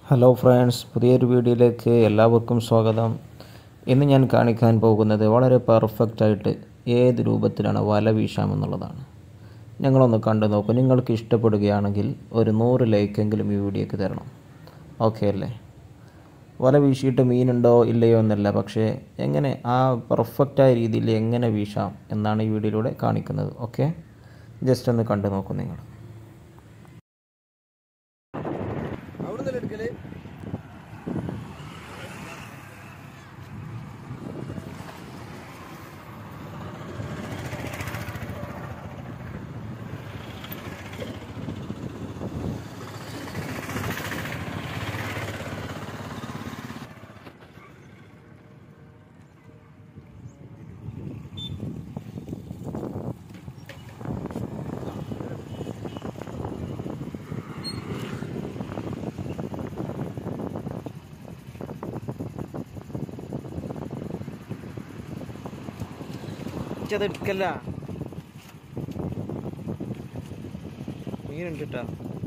hello friends പുതിയൊരു വീഡിയോയിലേക്ക് എല്ലാവർക്കും സ്വാഗതം ഇന്ന് ഞാൻ കാണിക്കാൻ പോകുന്നത് വളരെ പെർഫെക്റ്റ് ആയിട്ട് ഏത് രൂപത്തിലാണ് വല വീശാമെന്നുള്ളതാണ് ഞങ്ങളൊന്ന് കണ്ടു നോക്കൂ നിങ്ങൾക്ക് ഇഷ്ടപ്പെടുകയാണെങ്കിൽ ഒരു നൂറ് ലൈക്കെങ്കിലും ഈ വീഡിയോക്ക് തരണം ഓക്കെ അല്ലേ വല വീശിയിട്ട് മീനുണ്ടോ ഇല്ലയോ എന്നല്ല പക്ഷേ എങ്ങനെ ആ പെർഫെക്റ്റായ രീതിയിൽ എങ്ങനെ വീശാം എന്നാണ് ഈ വീഡിയോയിലൂടെ കാണിക്കുന്നത് ഓക്കെ ജസ്റ്റ് ഒന്ന് കണ്ടു നോക്കൂ നിങ്ങൾ അവിടുന്ന് എടുക്കല് അത് എടുക്കല്ല മീനുണ്ട് കേട്ടാ